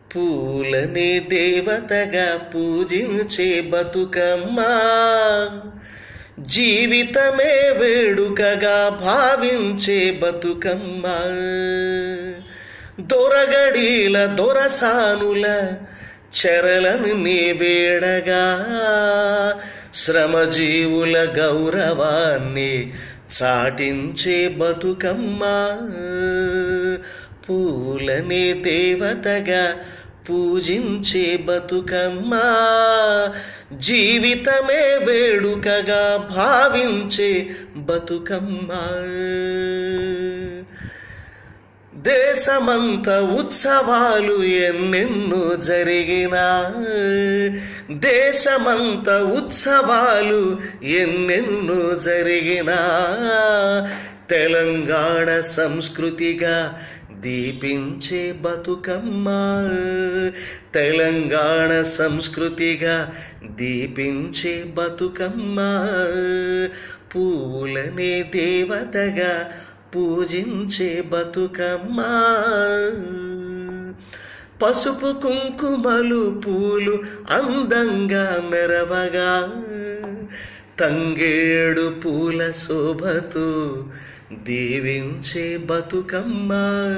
పూలనే దేవతగా పూజించే బతుకమ్మా జీవితమే వేడుకగా భావించే బతుకమ్మ దొరగడీల దొరసానుల చెరలను నీ వేడగా శ్రమజీవుల గౌరవాన్ని చాటించే బతుకమ్మ పూలనే దేవతగా పూజించే బతుకమ్మ జీవితమే వేడుకగా భావించే బతుకమ్మ దేశమంత ఉత్సవాలు ఎన్నెన్నో జరిగినా దేశమంత ఉత్సవాలు ఎన్నెన్నో జరిగినా తెలంగాణ సంస్కృతిగా దీపించే బతుకమ్మ తెలంగాణ సంస్కృతిగా దీపించే బతుకమ్మ పూలనే దేవతగా పూజించే బతుకమ్మ పసుపు కుంకుమలు పూలు అందంగా మెరవగా తంగేడు పూల శోభతో దీవించే బతుకమ్మ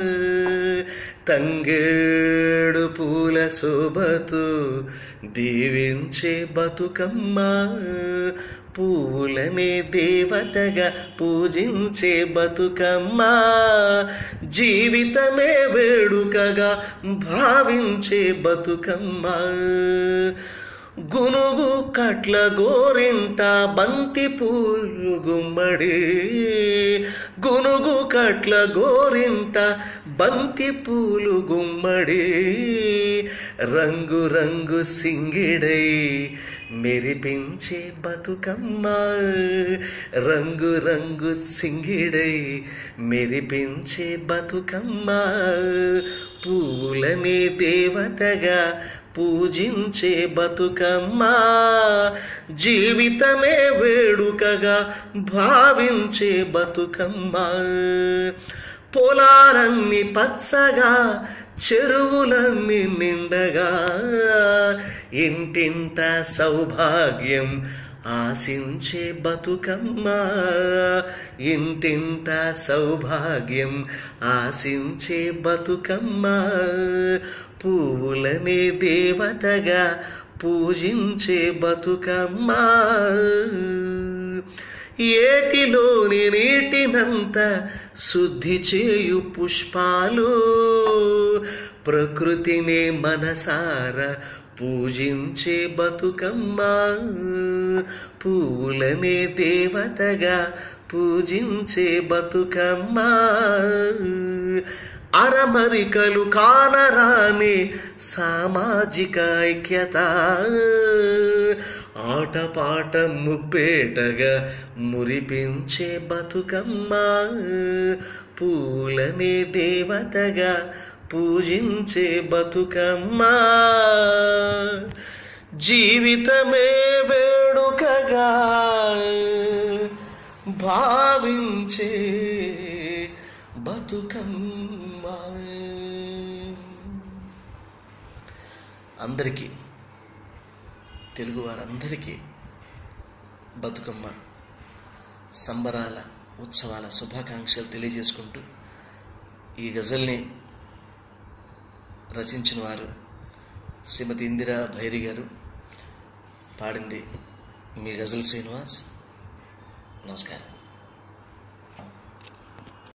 తంగేడు పూల శోభతో దీవించే బతుకమ్మ పూలనే దేవతగా పూజించే బతుకమ్మ జీవితమే వేడుకగా భావించే బతుకమ్మ గునుగు కట్ల గోరింట బంతి పూలు గుమ్మడి గునుగు కట్ల గోరింట బంతి పూలు గుమ్మడి రంగు రంగు సింగిడై మెరిపించే బతుకమ్మ రంగు రంగు సింగిడై మెరిపించే బతుకమ్మ పూలనే దేవతగా పూజించే బతుకమ్మ జీవితమే వేడుకగా భావించే బతుకమ్మ పొలాలన్నీ పచ్చగా చెరువులన్నీ నిండగా ఇంటింట సౌభాగ్యం ఆశించే బతుకమ్మ ఇంటింట సౌభాగ్యం ఆశించే బతుకమ్మ పువ్వులనే దేవతగా పూజించే బతుకమ్మ ఏటిలోని నీటినంత శుద్ధి చేయు పుష్పాలు ప్రకృతిని మనసార పూజించే బతుకమ్మ పువ్వులనే దేవతగా పూజించే బతుకమ్మ అరమరికలు కానరాని సామాజిక ఐక్యత ఆటపాట ముప్పేటగా మురిపించే బతుకమ్మ పూలనే దేవతగా పూజించే బతుకమ్మ జీవితమే వేడుకగా భావించే బతుకమ్మ అందరికీ తెలుగు వారందరికీ బతుకమ్మ సంబరాల ఉత్సవాల శుభాకాంక్షలు తెలియజేసుకుంటూ ఈ గజల్ని రచించిన వారు శ్రీమతి ఇందిరా భైరి గారు పాడింది మీ గజల్ శ్రీనివాస్ నమస్కారం